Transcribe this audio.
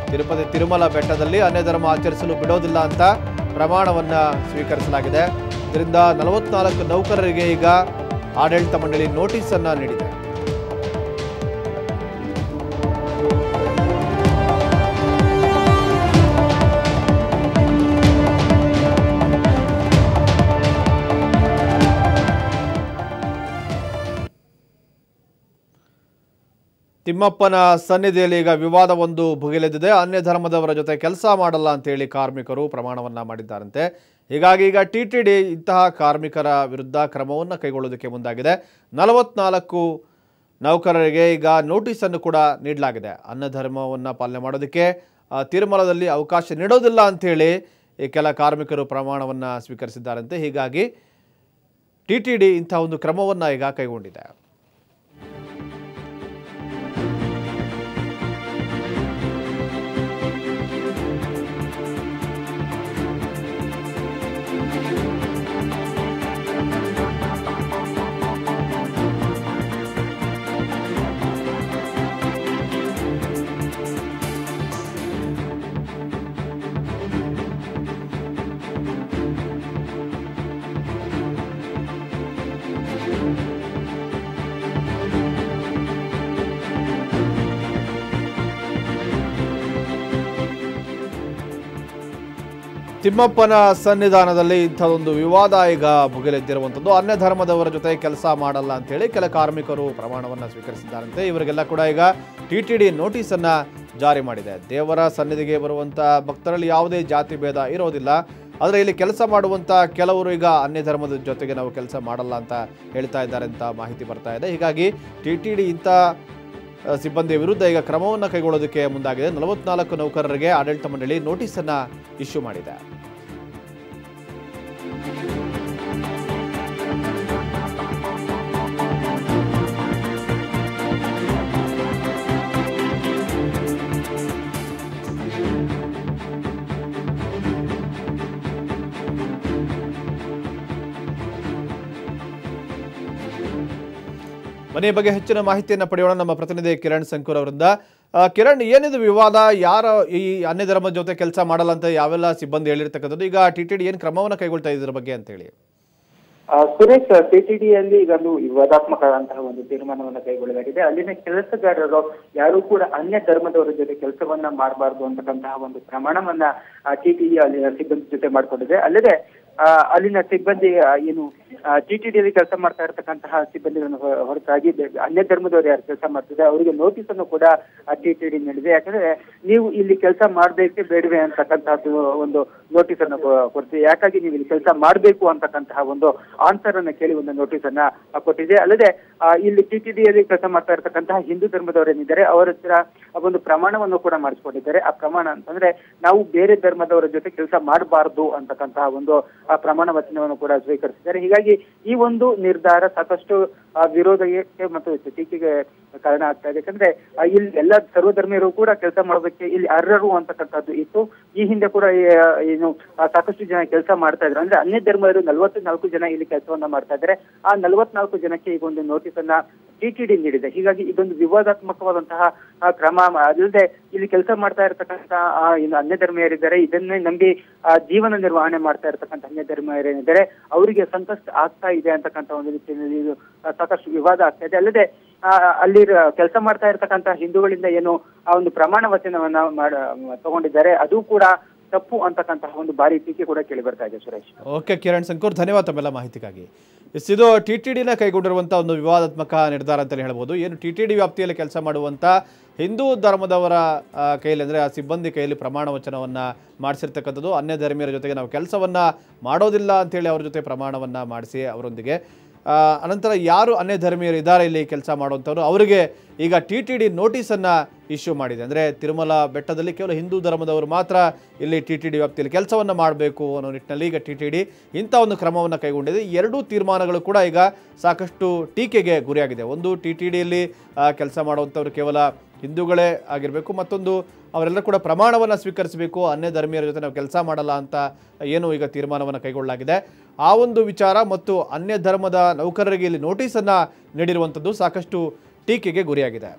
ತಿರುಪತಿ ತಿರುಮಲ ಬೆಟ್ಟದಲ್ಲಿ ಅನ್ಯ ಧರ್ಮ ಆಚರಿಸಲು ಬಿಡೋದಿಲ್ಲ ಅಂತ ಪ್ರಮಾಣವನ್ನ ಸ್ವೀಕರಿಸಲಾಗಿದೆ ಇದರಿಂದ ನಲವತ್ನಾಲ್ಕು ನೌಕರರಿಗೆ ಈಗ ಆಡಳಿತ ಮಂಡಳಿ ನೋಟಿಸ್ ಅನ್ನ ನೀಡಿದೆ ತಿಮ್ಮಪ್ಪನ ಸನ್ನಿಧಿಯಲ್ಲಿ ಈಗ ವಿವಾದವೊಂದು ಭುಗಿಲೆದಿದೆ ಅನ್ಯ ಧರ್ಮದವರ ಜೊತೆ ಕೆಲಸ ಮಾಡಲ್ಲ ಅಂತೇಳಿ ಕಾರ್ಮಿಕರು ಪ್ರಮಾಣವನ್ನ ಮಾಡಿದ್ದಾರಂತೆ ಹೀಗಾಗಿ ಈಗ ಟಿ ಟಿ ಡಿ ಇಂತಹ ಕಾರ್ಮಿಕರ ವಿರುದ್ಧ ಕ್ರಮವನ್ನು ಕೈಗೊಳ್ಳೋದಕ್ಕೆ ಮುಂದಾಗಿದೆ ನಲವತ್ನಾಲ್ಕು ನೌಕರರಿಗೆ ಈಗ ನೋಟಿಸನ್ನು ಕೂಡ ನೀಡಲಾಗಿದೆ ಅನ್ನ ಧರ್ಮವನ್ನು ಪಾಲನೆ ಮಾಡೋದಕ್ಕೆ ಆ, ತಿರುಮಲದಲ್ಲಿ ಅವಕಾಶ ನೀಡೋದಿಲ್ಲ ಅಂಥೇಳಿ ಈ ಕೆಲ ಕಾರ್ಮಿಕರು ಪ್ರಮಾಣವನ್ನು ಸ್ವೀಕರಿಸಿದ್ದಾರಂತೆ ಹೀಗಾಗಿ ಟಿ ಟಿ ಡಿ ಇಂಥ ಒಂದು ಕ್ರಮವನ್ನು ಈಗ ಕೈಗೊಂಡಿದೆ ತಿಮ್ಮಪ್ಪನ ಸನ್ನಿಧಾನದಲ್ಲಿ ಇಂಥದೊಂದು ವಿವಾದ ಈಗ ಭುಗಿಲೆದ್ದಿರುವಂಥದ್ದು ಅನ್ಯ ಧರ್ಮದವರ ಜೊತೆ ಕೆಲಸ ಮಾಡಲ್ಲ ಅಂತೇಳಿ ಕೆಲ ಕಾರ್ಮಿಕರು ಪ್ರಮಾಣವನ್ನು ಸ್ವೀಕರಿಸಿದ್ದಾರಂತೆ ಇವರಿಗೆಲ್ಲ ಕೂಡ ಈಗ ಟಿ ಟಿ ಡಿ ನೋಟಿಸನ್ನು ಜಾರಿ ಮಾಡಿದೆ ದೇವರ ಸನ್ನಿಧಿಗೆ ಬರುವಂಥ ಭಕ್ತರಲ್ಲಿ ಯಾವುದೇ ಜಾತಿ ಭೇದ ಇರೋದಿಲ್ಲ ಆದರೆ ಇಲ್ಲಿ ಕೆಲಸ ಮಾಡುವಂಥ ಕೆಲವರು ಈಗ ಅನ್ಯ ಧರ್ಮದ ಜೊತೆಗೆ ನಾವು ಕೆಲಸ ಮಾಡಲ್ಲ ಅಂತ ಹೇಳ್ತಾ ಇದ್ದಾರೆ ಅಂತ ಮಾಹಿತಿ ಬರ್ತಾ ಇದೆ ಹೀಗಾಗಿ ಟಿ ಟಿ ಡಿ ಇಂಥ ಅಹ್, ಸಿಬ್ಬಂದಿಯ ವಿರುದ್ಧ ಈಗ ಕ್ರಮವನ್ನು ಕೈಗೊಳ್ಳೋದಕ್ಕೆ ಮುಂದಾಗಿದೆ ನಲವತ್ನಾಲ್ಕು ನೌಕರರಿಗೆ ಆಡಳಿತ ಮಂಡಳಿ ನೋಟಿಸನ್ನು ಇಶ್ಯೂ ಮಾಡಿದೆ ಮನೆ ಬಗ್ಗೆ ಹೆಚ್ಚಿನ ಮಾಹಿತಿಯನ್ನು ಪಡೆಯೋಣ ನಮ್ಮ ಪ್ರತಿನಿಧಿ ಕಿರಣ್ ಸಂಕೂರ್ ಅವರಿಂದ ಆ, ಕಿರಣ್ ಏನಿದು ವಿವಾದ ಯಾರ ಈ ಅನ್ಯ ಧರ್ಮದ ಜೊತೆ ಕೆಲಸ ಮಾಡಲ್ಲ ಅಂತ ಯಾವೆಲ್ಲ ಸಿಬ್ಬಂದಿ ಹೇಳಿರ್ತಕ್ಕಂಥದ್ದು ಈಗ ಟಿ ಟಿ ಡಿ ಏನು ಕ್ರಮವನ್ನು ಕೈಗೊಳ್ತಾ ಇದ್ರ ಬಗ್ಗೆ ಅಂತೇಳಿ ಆ, ಸುರೇಶ್ ಟಿಟಿಡಿಯಲ್ಲಿ ಈಗ ಒಂದು ವಿವಾದಾತ್ಮಕವಾದಂತಹ ಒಂದು ತೀರ್ಮಾನವನ್ನ ಕೈಗೊಳ್ಳಲಾಗಿದೆ ಅಲ್ಲಿನ ಕೆಲಸಗಾರರು ಯಾರು ಕೂಡ ಅನ್ಯ ಧರ್ಮದವರ ಜೊತೆ ಕೆಲಸವನ್ನ ಮಾಡಬಾರ್ದು ಅಂತಕ್ಕಂತಹ ಒಂದು ಪ್ರಮಾಣವನ್ನ ಟಿಟಿಡಿ ಅಲ್ಲಿನ ಸಿಬ್ಬಂದಿ ಜೊತೆ ಮಾಡಿಕೊಂಡಿದೆ ಅಲ್ಲದೆ ಆ, ಅಲ್ಲಿನ ಸಿಬ್ಬಂದಿ ಆ, ಏನು ಟಿಟಿಡಿಯಲ್ಲಿ ಕೆಲಸ ಮಾಡ್ತಾ ಇರತಕ್ಕಂತಹ ಸಿಬ್ಬಂದಿಗಳನ್ನು ಹೊ- ಹೊರತಾಗಿ ಬೆ- ಅನ್ಯ ಧರ್ಮದವರು ಯಾರು ಕೆಲಸ ಮಾಡ್ತಿದ್ದಾರೆ ಅವರಿಗೆ ನೋಟಿಸ್ ಅನ್ನು ಕೂಡ ಟಿಟಿಡಿ ನೀಡಿದೆ ಯಾಕಂದ್ರೆ ನೀವು ಇಲ್ಲಿ ಕೆಲಸ ಮಾಡ್ಬೇಕೆ ಬೇಡವೆ ಅಂತಕ್ಕಂತಹದ್ದು ಒಂದು ನೋಟಿಸ್ ಅನ್ನು ಕೊ- ಕೊಡ್ತೀವಿ ಯಾಕಾಗಿ ನೀವು ಇಲ್ಲಿ ಕೆಲಸ ಮಾಡಬೇಕು ಅಂತಕ್ಕಂತಹ ಒಂದು ಆನ್ಸರ್ ಅನ್ನ ಕೇಳಿ ಒಂದು ನೋಟಿಸ್ ಅನ್ನ ಕೊಟ್ಟಿದೆ ಅಲ್ಲದೆ ಆ, ಇಲ್ಲಿ ಟಿಟಿಡಿಯಲ್ಲಿ ಕೆಲಸ ಮಾಡ್ತಾ ಇರತಕ್ಕಂತಹ ಹಿಂದೂ ಧರ್ಮದವರು ಏನಿದ್ದಾರೆ ಅವರ ಹತ್ರ ಒಂದು ಪ್ರಮಾಣವನ್ನು ಕೂಡ ಮಾಡಿಸ್ಕೊಂಡಿದ್ದಾರೆ ಆ ಪ್ರಮಾಣ ಅಂತಂದ್ರೆ ನಾವು ಬೇರೆ ಧರ್ಮದವರ ಜೊತೆ ಕೆಲಸ ಮಾಡಬಾರದು ಅಂತಕ್ಕಂತಹ ಒಂದು ಆ, ಪ್ರಮಾಣ ವಚನವನ್ನು ಕೂಡ ಸ್ವೀಕರಿಸಿದ್ದಾರೆ ಹೀಗಾಗಿ ಈ ಒಂದು ನಿರ್ಧಾರ ಸಾಕಷ್ಟು ಆ, ವಿರೋಧಕ್ಕೆ ಮತ್ತು ಟೀಕೆಗೆ ಕಾರಣ ಆಗ್ತಾ ಇದೆ ಯಾಕಂದ್ರೆ ಆ, ಇಲ್ಲಿ ಎಲ್ಲ ಸರ್ವಧರ್ಮೀಯರು ಕೂಡ ಕೆಲಸ ಮಾಡೋದಕ್ಕೆ ಇಲ್ಲಿ ಅರ್ಹರು ಅಂತಕ್ಕಂಥದ್ದು ಇತ್ತು ಈ ಹಿಂದೆ ಕೂಡ ಈ, ಆ, ಏನು ಆ, ಸಾಕಷ್ಟು ಜನ ಕೆಲಸ ಮಾಡ್ತಾ ಇದ್ರು ಅಂದ್ರೆ ಅನ್ಯ ಧರ್ಮೀಯರು ನಲವತ್ತು ನಾಲ್ಕು ಜನ ಇಲ್ಲಿ ಕೆಲಸವನ್ನ ಮಾಡ್ತಾ ಇದ್ದಾರೆ ಆ ನಲವತ್ನಾಲ್ಕು ಜನಕ್ಕೆ ಈಗ ಒಂದು ನೋಟಿಸ್ ಅನ್ನ ಟಿಟಿಡಿ ನೀಡಿದೆ ಹೀಗಾಗಿ ಇದೊಂದು ವಿವಾದಾತ್ಮಕವಾದಂತಹ ಆ, ಕ್ರಮ ಅಲ್ಲದೆ ಇಲ್ಲಿ ಕೆಲಸ ಮಾಡ್ತಾ ಇರತಕ್ಕಂತ ಏನು ಅನ್ಯ ಧರ್ಮೀಯರಿದ್ದಾರೆ ಇದನ್ನೇ ನಂಬಿ ಆ, ಜೀವನ ನಿರ್ವಹಣೆ ಮಾಡ್ತಾ ಇರತಕ್ಕಂತ ಅನ್ಯ ಧರ್ಮೀಯರೇನಿದ್ದಾರೆ ಅವರಿಗೆ ಸಂಕಷ್ಟ ಆಗ್ತಾ ಇದೆ ಅಂತಕ್ಕಂತ ಒಂದು ರೀತಿಯಲ್ಲಿ ಇದು ಆ, ಸಾಕಷ್ಟು ವಿವಾದ ಆಗ್ತಾ ಇದೆ ಅಲ್ಲದೆ ಆ, ಅಲ್ಲಿ ಕೆಲಸ ಮಾಡ್ತಾ ಇರತಕ್ಕಂತ ಹಿಂದೂಗಳಿಂದ ಏನು ಆ ಒಂದು ಪ್ರಮಾಣ ವಚನವನ್ನ ಮಾಡ ತಗೊಂಡಿದ್ದಾರೆ ಅದು ಕೂಡ ತಪ್ಪು ಅಂತಕ್ಕಂತಹ ಒಂದು ಭಾರಿ ಟೀಕೆ ಕೂಡ ಕೇಳಿ ಬರ್ತಾ ಇದೆ ಸುರೇಶ್ ಓಕೆ ಕಿರಣ್ ಸಂಕೂರ್ ಧನ್ಯವಾದ ತಮ್ಮೆಲ್ಲ ಮಾಹಿತಿಗಾಗಿ ಎಸ್ ಇದು ಟಿ ಟಿ ಡಿನ ಕೈಗೊಂಡಿರುವಂಥ ಒಂದು ವಿವಾದಾತ್ಮಕ ನಿರ್ಧಾರ ಅಂತಲೇ ಹೇಳ್ಬೋದು ಏನು ಟಿ ಟಿ ಡಿ ವ್ಯಾಪ್ತಿಯಲ್ಲಿ ಕೆಲಸ ಮಾಡುವಂಥ ಹಿಂದೂ ಧರ್ಮದವರ ಆ, ಕೈಯಲ್ಲಿ ಅಂದರೆ ಆ ಸಿಬ್ಬಂದಿ ಕೈಯಲ್ಲಿ ಪ್ರಮಾಣ ವಚನವನ್ನು ಮಾಡಿಸಿರ್ತಕ್ಕಂಥದ್ದು ಅನ್ಯ ಧರ್ಮೀಯರ ಜೊತೆಗೆ ನಾವು ಕೆಲಸವನ್ನು ಮಾಡೋದಿಲ್ಲ ಅಂತೇಳಿ ಅವ್ರ ಜೊತೆ ಪ್ರಮಾಣವನ್ನು ಮಾಡಿಸಿ ಅವರೊಂದಿಗೆ ಆ, ಅನಂತರ ಯಾರು ಅನ್ಯ ಧರ್ಮೀಯರು ಇದ್ದಾರೆ ಇಲ್ಲಿ ಕೆಲಸ ಮಾಡುವಂಥವ್ರು ಅವರಿಗೆ ಈಗ ಟಿ ಟಿ ಡಿ ನೋಟಿಸನ್ನು ಇಶ್ಯೂ ಮಾಡಿದೆ ಅಂದರೆ ತಿರುಮಲ ಬೆಟ್ಟದಲ್ಲಿ ಕೇವಲ ಹಿಂದೂ ಧರ್ಮದವರು ಮಾತ್ರ ಇಲ್ಲಿ ಟಿ ಟಿ ಡಿ ವ್ಯಾಪ್ತಿಯಲ್ಲಿ ಕೆಲಸವನ್ನು ಮಾಡಬೇಕು ಅನ್ನೋ ನಿಟ್ಟಿನಲ್ಲಿ ಈಗ ಟಿ ಟಿ ಡಿ ಇಂಥ ಒಂದು ಕ್ರಮವನ್ನು ಕೈಗೊಂಡಿದೆ ಈ ಎರಡೂ ತೀರ್ಮಾನಗಳು ಕೂಡ ಈಗ ಸಾಕಷ್ಟು ಟೀಕೆಗೆ ಗುರಿಯಾಗಿದೆ ಒಂದು ಟಿ ಟಿ ಡಿಯಲ್ಲಿ ಕೆಲಸ ಮಾಡುವಂಥವ್ರು ಕೇವಲ ಹಿಂದೂಗಳೇ ಆಗಿರಬೇಕು ಮತ್ತೊಂದು ಅವರೆಲ್ಲ ಕೂಡ ಪ್ರಮಾಣವನ್ನು ಸ್ವೀಕರಿಸಬೇಕು ಅನ್ಯ ಧರ್ಮೀಯರ ಜೊತೆ ನಾವು ಕೆಲಸ ಮಾಡಲ್ಲ ಅಂತ ಏನು ಈಗ ತೀರ್ಮಾನವನ್ನು ಕೈಗೊಳ್ಳಲಾಗಿದೆ ಆ ಒಂದು ವಿಚಾರ ಮತ್ತು ಅನ್ಯ ಧರ್ಮದ ನೌಕರರಿಗೆ ಇಲ್ಲಿ ನೋಟಿಸನ್ನು ನೀಡಿರುವಂಥದ್ದು ಸಾಕಷ್ಟು ಟೀಕೆಗೆ ಗುರಿಯಾಗಿದೆ